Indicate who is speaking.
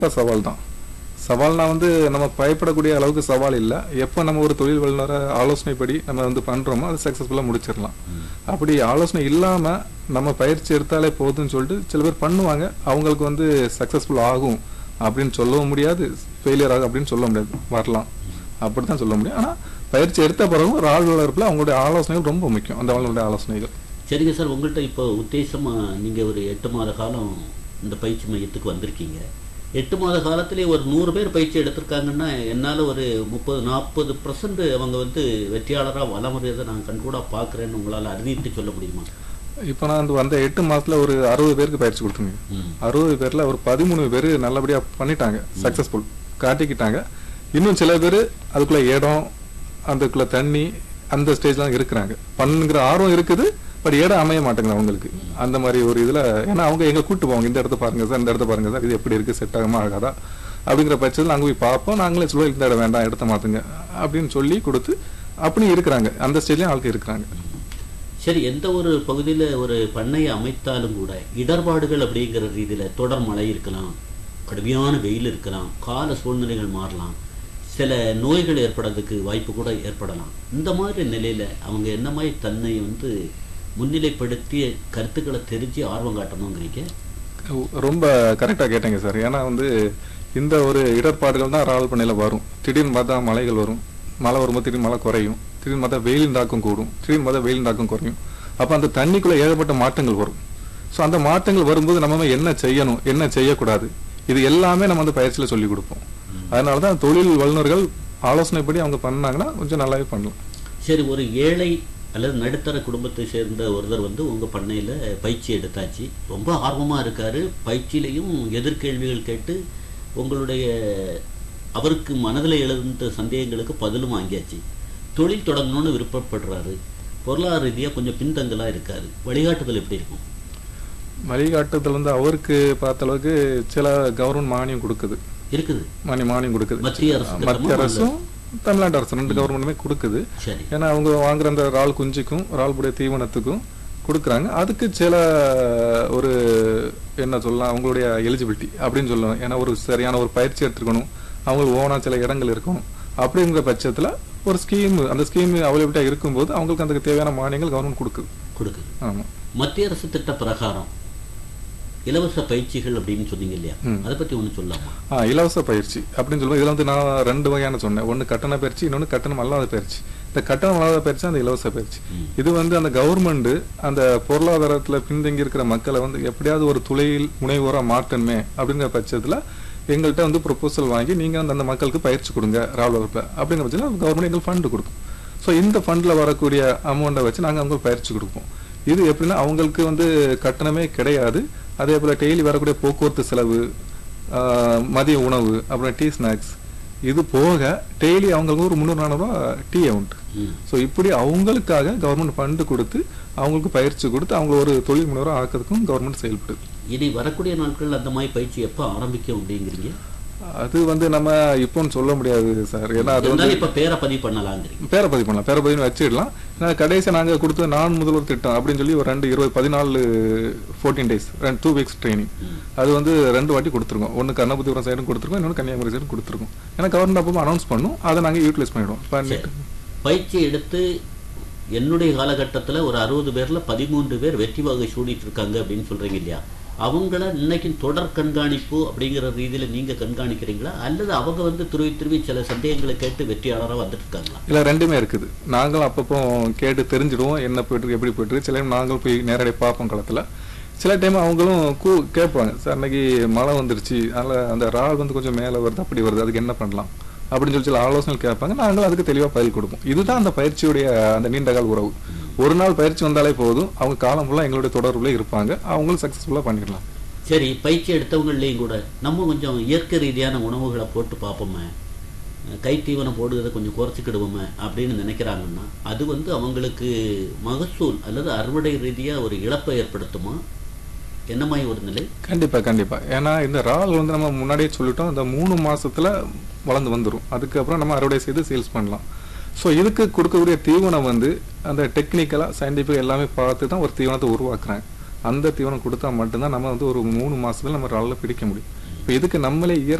Speaker 1: சவால் தான் சவால்னா வந்து நம்ம பயப்படக்கூடிய அளவுக்கு சவால் இல்லை எப்போ நம்ம ஒரு தொழில் வல்லுநர ஆலோசனைப்படி நம்ம வந்து பண்றோமோ அது சக்ஸஸ்ஃபுல்லாக முடிச்சிடலாம் அப்படி ஆலோசனை இல்லாம நம்ம பயிற்சி எடுத்தாலே போதும்னு சொல்லிட்டு சில பேர் பண்ணுவாங்க அவங்களுக்கு வந்து சக்ஸஸ்ஃபுல் ஆகும் அப்படின்னு சொல்லவும் முடியாது ஃபெயிலியர் ஆகும் அப்படின்னு சொல்ல முடியாது வரலாம் அப்படித்தான் சொல்ல முடியும் ஆனா பயிற்சி எடுத்த பிறகு ஒரு ஆள் வளர்ப்புல அவங்களுடைய ஆலோசனைகள் ரொம்ப முக்கியம் அந்த ஆளுடைய ஆலோசனைகள்
Speaker 2: சரிங்க சார் உங்கள்கிட்ட இப்போ உத்தேசமா நீங்க ஒரு எட்டு மாத காலம் இந்த பயிற்சி மையத்துக்கு வந்திருக்கீங்க எட்டு மாத காலத்திலே ஒரு நூறு பேர் பயிற்சி எடுத்திருக்காங்கன்னா என்னால் ஒரு முப்பது நாற்பது பர்சன்ட் அவங்க வந்து வெற்றியாளராக வளமுறையதை நான் கண்கூடா பார்க்குறேன்னு உங்களால் அறிவித்து சொல்ல முடியுமா
Speaker 1: இப்போ நான் வந்து வந்த எட்டு மாசத்துல ஒரு அறுபது பேருக்கு பயிற்சி கொடுத்துங்க
Speaker 2: ம்
Speaker 1: அறுபது பேர்ல ஒரு பதிமூணு பேர் நல்லபடியா பண்ணிட்டாங்க சக்சஸ்ஃபுல் காட்டிக்கிட்டாங்க இன்னும் சில பேர் அதுக்குள்ள இடம் அதுக்குள்ள தண்ணி அந்த ஸ்டேஜ்ல தான் இருக்கிறாங்க பண்ணுங்கிற ஆர்வம் இருக்குது பட் இடம் அமைய மாட்டேங்குது அவங்களுக்கு அந்த மாதிரி ஒரு இதுல ஏன்னா அவங்க எங்க கூட்டு போவாங்க இந்த இடத்த பாருங்க சார் இந்த இடத்த பாருங்க சார் இது எப்படி இருக்கு செட் ஆகுமா ஆகாதா அப்படிங்கிற பட்சத்தில் நாங்க போய் பார்ப்போம் நாங்களே சொல்லுவோம் இந்த இடம் வேண்டாம் இடத்த மாத்துங்க அப்படின்னு சொல்லி கொடுத்து அப்படி இருக்கிறாங்க அந்த ஸ்டேஜ்லயும் ஆளுக்கு இருக்கிறாங்க
Speaker 2: சரி எந்த ஒரு பகுதியில் ஒரு பண்ணையை அமைத்தாலும் கூட இடர்பாடுகள் அப்படிங்கிற ரீதியில் தொடர் மழை இருக்கலாம் கடுமையான வெயில் இருக்கலாம் கால சூழ்நிலைகள் மாறலாம் சில நோய்கள் ஏற்படுறதுக்கு வாய்ப்பு கூட ஏற்படலாம் இந்த மாதிரி நிலையில் அவங்க என்ன மாதிரி தன்னை வந்து முன்னிலைப்படுத்தி கருத்துக்களை தெரிஞ்சு ஆர்வம் காட்டணுங்கிறீங்க
Speaker 1: ரொம்ப கரெக்டாக கேட்டீங்க சார் ஏன்னா வந்து இந்த ஒரு இடர்பாடுகள் தான் ராவல் பண்ணையில் வரும் திடீர்னு பார்த்தா மலைகள் வரும் மழை வரும்போது திடீர்னு மழை குறையும் திடீர்னு பார்த்தா வெயிலின் தாக்கம் கூடும் திடீர்னு பார்த்தா வெயிலின் தாக்கம் குறையும் அப்போ அந்த தண்ணிக்குள்ள ஏகப்பட்ட மாற்றங்கள் வரும் ஸோ அந்த மாற்றங்கள் வரும்போது நம்ம என்ன செய்யணும் என்ன செய்யக்கூடாது இது எல்லாமே நம்ம அந்த பயிற்சியில் சொல்லி கொடுப்போம் அதனால தான் தொழில் வல்லுநர்கள் ஆலோசனைப்படி அவங்க பண்ணாங்கன்னா கொஞ்சம் நல்லாவே பண்ணலாம்
Speaker 2: சரி ஒரு ஏழை அல்லது நடுத்தர குடும்பத்தை சேர்ந்த ஒருத்தர் வந்து உங்க பண்ணையில பயிற்சி எடுத்தாச்சு ரொம்ப ஆர்வமா இருக்காரு பயிற்சியிலையும் எதிர்கேள்விகள் கேட்டு உங்களுடைய அவருக்கு மனதில் எழுந்த சந்தேகங்களுக்கு பதிலும் வாங்கியாச்சு தொழில் தொடங்கணும்னு விருப்பப்படுறாரு பொருளாதார ரீதியா கொஞ்சம் பின்தங்கலா இருக்காரு வழிகாட்டுதல் எப்படி இருக்கும்
Speaker 1: வழிகாட்டுதல் வந்து அவருக்கு பார்த்த அளவுக்கு சில கவர்மெண்ட் மானியம் கொடுக்குது
Speaker 2: இருக்குது
Speaker 1: மானியம் மானியம் கொடுக்குது
Speaker 2: மத்திய அரசு திட்டமா
Speaker 1: மத்திய அரசும் தமிழ்நாடு அரசு ரெண்டு கவர்மெண்ட்டுமே கொடுக்குது
Speaker 2: சரி
Speaker 1: ஏன்னா அவங்க வாங்குற அந்த இறால் குஞ்சுக்கும் இறால்புடைய தீவனத்துக்கும் கொடுக்குறாங்க அதுக்கு சில ஒரு என்ன சொல்லலாம் அவங்களுடைய எலிஜிபிலிட்டி அப்படின்னு சொல்லலாம் ஏன்னா ஒரு சரியான ஒரு பயிற்சி எடுத்துக்கணும் அவங்களுக்கு ஓனா சில இடங்கள் இருக்கணும் அப்படிங்கிற பட்சத்துல ஒரு ஸ்கீம் அந்த ஸ்கீம் அவைலபிலிட்டா இருக்கும்போது அவங்களுக்கு அந்த தேவையான மானியங்கள் கவர்மெண்ட் கொடுக்குது
Speaker 2: கொடுக்குது
Speaker 1: ஆமா
Speaker 2: மத்திய அரசு திட்ட பிரகாரம் இலவச பயிற்சிகள் அப்படின்னு சொன்னீங்க இல்லையா
Speaker 1: ம்.
Speaker 2: அதை பத்தி ஒண்ணு சொல்லலாமா
Speaker 1: ஆ இலவச பயிற்சி அப்படின்னு சொல்லுவோம் இதுல வந்து நான் ரெண்டு வகையான சொன்னேன் ஒன்னு கட்டண பயிற்சி இன்னொன்னு கட்டணம் அல்லாத பயிற்சி இந்த கட்டணம் அல்லாத பயிற்சி அந்த இலவச பயிற்சி
Speaker 2: ம்.
Speaker 1: இது வந்து அந்த கவர்மெண்ட் அந்த பொருளாதாரத்துல பின்தங்கி இருக்கிற மக்களை வந்து எப்படியாவது ஒரு தொழில் முனைவோரா மாற்றணுமே அப்படிங்கிற பட்சத்துல எங்கள்கிட்ட வந்து ப்ரொபோசல் வாங்கி நீங்க அந்த அந்த மக்களுக்கு பயிற்சி கொடுங்க ராவல் வளர்ப்பில் அப்படிங்கிற பட்சத்தில் கவர்மெண்ட் எங்களுக்கு ஃபண்டு கொடுக்கும் ஸோ இந்த ஃபண்டில் வரக்கூடிய அமௌண்ட்டை வச்சு நாங்கள் அவங்களுக்கு பயிற்சி கொடுப்போம் இது எப்படின்னா அவங்களுக்கு வந்து கட்டணமே கிடையாது அதே போல் டெய்லி வரக்கூடிய போக்குவரத்து செலவு ஆஹ், மதிய உணவு அப்புறம் டீ ஸ்நாக்ஸ் இது போக டெய்லி அவங்களுக்கு ஒரு முந்நூறு நானூறுரூவா டீ அமௌண்ட்
Speaker 2: ம்.
Speaker 1: ஸோ இப்படி அவங்களுக்காக கவர்மெண்ட் ஃபண்டு கொடுத்து அவங்களுக்கு பயிற்சி கொடுத்து அவங்கள ஒரு தொழில் முனைவராக ஆக்கிறதுக்கும் கவர்மெண்ட் செயல்படுது
Speaker 2: இனி வரக்கூடிய நாட்கள் அந்த மாதிரி பயிற்சி எப்போ ஆரம்பிக்கும் அப்படிங்கிறீங்க
Speaker 1: அது வந்து நம்ம இப்போன்னு சொல்ல முடியாது சார் ஏன்னா அது வந்து
Speaker 2: இருந்தாலும் இப்ப பேரை பதிவு பண்ணலாங்கிறீங்க
Speaker 1: பேரப்பதிவு பண்ணலாம் பேரப்பதிவு வச்சிடலாம் ஏன்னா கடைசியாக நாங்கள் கொடுத்தது நான் முதல்வர் திட்டம் அப்படின்னு சொல்லி ஒரு ரெண்டு இருபது பதினாலு ஃபோர்டீன் டேஸ் ரெண்டு டூ வீக்ஸ் ட்ரைனிங்
Speaker 2: ம்.
Speaker 1: அது வந்து ரெண்டு வாட்டி கொடுத்துருக்கோம் ஒன்று கண்ணபுத்திபுரம் சைடும் கொடுத்துருக்கோம் இன்னொன்று கன்னியாகுமரி சைடும் கொடுத்துருக்கோம் ஏன்னா கவர்மெண்ட் அப்போ அனௌன்ஸ் பண்ணும் அதை நாங்கள் யூட்டிலைஸ் பண்ணிடுவோம் பண்ணிட்டு
Speaker 2: பயிற்சி எடுத்து என்னுடைய காலகட்டத்துல ஒரு அறுபது பேர்ல பதிமூன்று பேர் வெற்றி வகை சூடிட்டு இருக்காங்க அப்படின்னு சொல்றீங்க இல்லையா அவங்கள இன்னைக்கு தொடர் கண்காணிப்பு அப்படிங்கிற ரீதியில நீங்க கண்காணிக்கிறீங்களா அல்லது அவங்க வந்து துருவி துருவி சில சந்தேகங்களை கேட்டு வெற்றியாளரா வந்துட்டு இருக்காங்களா
Speaker 1: இல்லை ரெண்டுமே இருக்குது நாங்களும் அப்பப்போ கேட்டு தெரிஞ்சிடுவோம் என்ன போயிட்டு இருக்கு, எப்படி போயிட்டு இருக்கு. சில டைம் நாங்களும் போய் நேரடியாக பார்ப்போம் களத்தில் சில டைம் அவங்களும் கூ கேட்பாங்க சார் இன்னைக்கு மழை வந்துருச்சு அதனால் அந்த ரால் வந்து கொஞ்சம் மேலே வருது அப்படி வருது அதுக்கு என்ன பண்ணலாம் அப்படின்னு சொல்லி சில ஆலோசனை கேட்பாங்க நாங்களும் அதுக்கு தெளிவாக பதில் கொடுப்போம் இதுதான் அந்த பயிற்சியுடைய அந்த நீண்டகால உறவு ஒரு நாள் பயிற்சி வந்தாலே போதும் அவங்க காலம் ஃபுல்லாக எங்களுடைய தொடர்புல இருப்பாங்க அவங்களும் சக்ஸஸ்ஃபுல்லாக பண்ணிடலாம்
Speaker 2: சரி பயிற்சி எடுத்தவங்களையும் கூட நம்ம கொஞ்சம் இயற்கை ரீதியான உணவுகளை போட்டு பார்ப்போமே கை தீவனம் போடுறதை கொஞ்சம் குறைச்சிக்கிடுவோமே அப்படின்னு நினைக்கிறாங்கன்னா அது வந்து அவங்களுக்கு மகசூல் அல்லது அறுவடை ரீதியா ஒரு இழப்பை ஏற்படுத்துமா என்ன மாதிரி ஒரு நிலை
Speaker 1: கண்டிப்பா கண்டிப்பா ஏன்னா இந்த இறால் வந்து நம்ம முன்னாடியே சொல்லிட்டோம் இந்த மூணு மாசத்துல வளர்ந்து வந்துரும் அதுக்கப்புறம் நம்ம அறுவடை செய்து சேல்ஸ் பண்ணலாம் ஸோ இதுக்கு கொடுக்கக்கூடிய தீவனம் வந்து அந்த டெக்னிக்கலா சயின்டிஃபிக் எல்லாமே பார்த்து தான் ஒரு தீவனத்தை உருவாக்குறாங்க அந்த தீவனம் கொடுத்தா மட்டும்தான் நம்ம வந்து ஒரு மூணு மாசத்துல நம்ம இறால பிடிக்க முடியும் இப்போ இதுக்கு நம்மளே